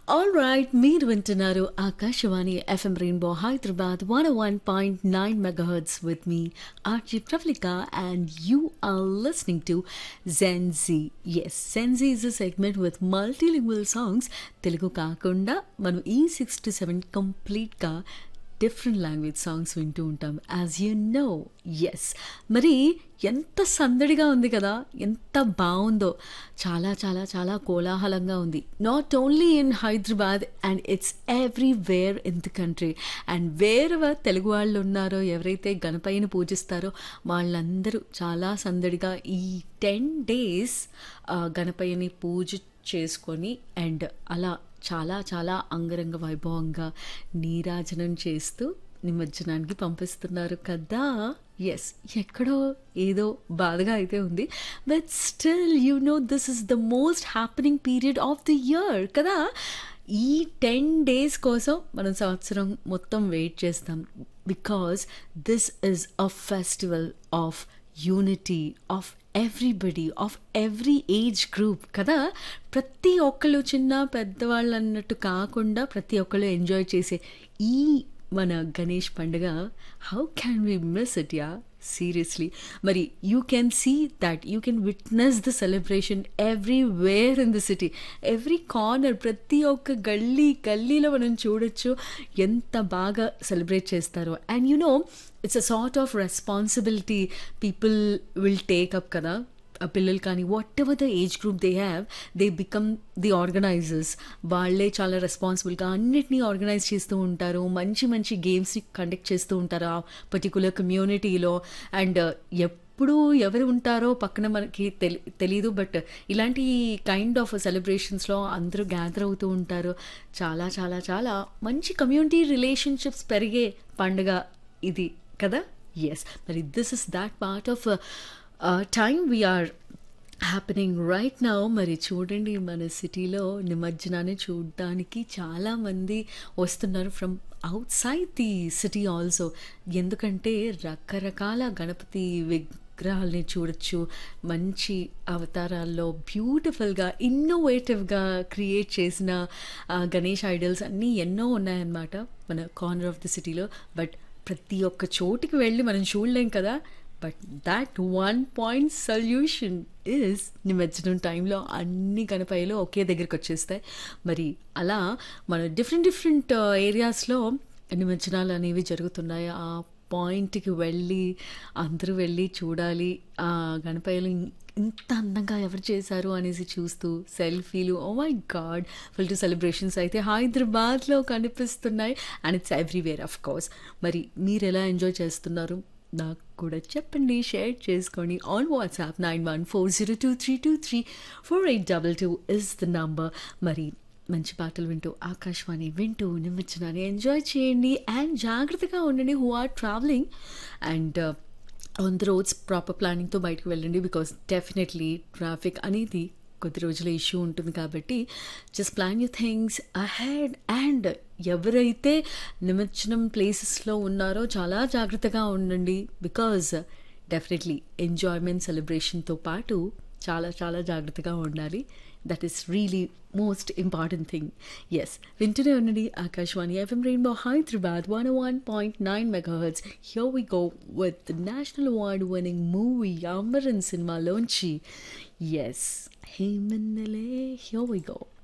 all right మీరు వింటున్నారు Akashvani FM rainbow Hyderabad one one point nine megahertz with me RJ Pravalika and you are listening to gen Z yes gen Z is a segment with multilingual songs Telugu కాకుండా మనం ఈ six to seven కంప్లీట్గా different language songs వింటూ ఉంటాం as you know yes మరి ఎంత సందడిగా ఉంది కదా ఎంత బాగుందో చాలా చాలా చాలా కోలాహలంగా ఉంది not only in Hyderabad and it's everywhere in the country and wherever Telugu వాళ్ళు ఉన్నారో ఎవరైతే గణపయ్యని పూజిస్తారో వాళ్ళందరూ చాలా సందడిగా ఈ టెన్ డేస్ గణపయ్యని పూజ చేసుకొని అండ్ అలా చాలా చాలా అంగరంగ వైభవంగా నీరాజనం చేస్తూ నిమజ్జనానికి పంపిస్తున్నారు కదా ఎస్ ఎక్కడో ఏదో బాధగా అయితే ఉంది but still you know this is the most happening period of the year కదా ఈ టెన్ డేస్ కోసం మనం సంవత్సరం మొత్తం వెయిట్ చేస్తాం because this is a festival of unity of everybody of every age group కదా ప్రతి ఒక్కళ్ళు చిన్న పెద్దవాళ్ళు అన్నట్టు కాకుండా ప్రతి ఒక్కళ్ళు ఎంజాయ్ చేసే ఈ మన గణేష్ పండుగ how can we miss it ya seriously మరి you can see that you can witness the celebration everywhere in the city every corner ప్రతి ఒక్క గల్లీ గల్లీలో మనం చూడొచ్చు ఎంత బాగా సెలబ్రేట్ చేస్తారో and you know it's a sort of responsibility people will take up కదా ఆ పిల్లలు కానీ whatever the age group they have they become the organizers వాళ్ళే చాలా రెస్పాన్సిబుల్గా అన్నిటినీ ఆర్గనైజ్ చేస్తూ ఉంటారు మంచి మంచి గేమ్స్ని కండక్ట్ చేస్తూ ఉంటారు ఆ పర్టికులర్ కమ్యూనిటీలో అండ్ ఎప్పుడు ఎవరు ఉంటారో పక్కన మనకి తెలి తెలీదు బట్ ఇలాంటి కైండ్ ఆఫ్ సెలబ్రేషన్స్లో అందరూ గ్యాదర్ అవుతూ ఉంటారు చాలా చాలా చాలా మంచి కమ్యూనిటీ రిలేషన్షిప్స్ పెరిగే పండుగ ఇది కదా ఎస్ మరి this is that part of time we are happening right now మరి చూడండి మన సిటీలో నిమజ్జనాన్ని చూడడానికి చాలామంది వస్తున్నారు from outside the city also ఎందుకంటే రకరకాల గణపతి విగ్రహాల్ని చూడొచ్చు మంచి అవతారాల్లో బ్యూటిఫుల్గా ఇన్నోవేటివ్గా క్రియేట్ చేసిన గణేష్ ఐడల్స్ అన్నీ ఎన్నో ఉన్నాయన్నమాట మన కార్నర్ ఆఫ్ ది సిటీలో బట్ ప్రతి ఒక్క చోటికి వెళ్ళి మనం చూడలేం కదా but that one point solution is నిమజ్జనం టైంలో అన్ని గణపయ్యలు ఒకే దగ్గరికి వచ్చేస్తాయి మరి అలా మన డిఫరెంట్ డిఫరెంట్ ఏరియాస్లో నిమజ్జనాలు అనేవి జరుగుతున్నాయి ఆ పాయింట్కి వెళ్ళి అందరూ వెళ్ళి చూడాలి ఆ గణపయ్యలు ఇంత అందంగా ఎవరు చేశారు అనేసి చూస్తూ సెల్ఫీలు oh my god full to celebrations అయితే హైదరాబాద్లో కనిపిస్తున్నాయి and it's everywhere of course మరి మీరు ఎలా ఎంజాయ్ చేస్తున్నారు నాకు కూడా చెప్పండి షేర్ చేసుకోండి on WhatsApp nine one four zero two three two three four eight double two is the number మరి మంచి పాటలు వింటూ ఆకాశవాణి వింటూ నిమజ్జనాన్ని ఎంజాయ్ చేయండి అండ్ జాగ్రత్తగా ఉండండి who are traveling and on the roads proper ప్లానింగ్తో బయటకు వెళ్ళండి బికాస్ డెఫినెట్లీ ట్రాఫిక్ అనేది కొద్ది రోజుల ఇష్యూ ఉంటుంది కాబట్టి just plan you things ahead and ఎవరైతే నిమజ్జనం ప్లేసెస్లో ఉన్నారో చాలా జాగ్రత్తగా ఉండండి బికాజ్ డెఫినెట్లీ ఎంజాయ్మెంట్ సెలబ్రేషన్తో పాటు చాలా చాలా జాగ్రత్తగా ఉండాలి that is really most important thing yes వింటూనే ఉండండి Akashvani FM rainbow Hyderabad one one point nine megahertz here we go with national award winning movie Amaran సినిమాలోంచి yes hey Minnale here we go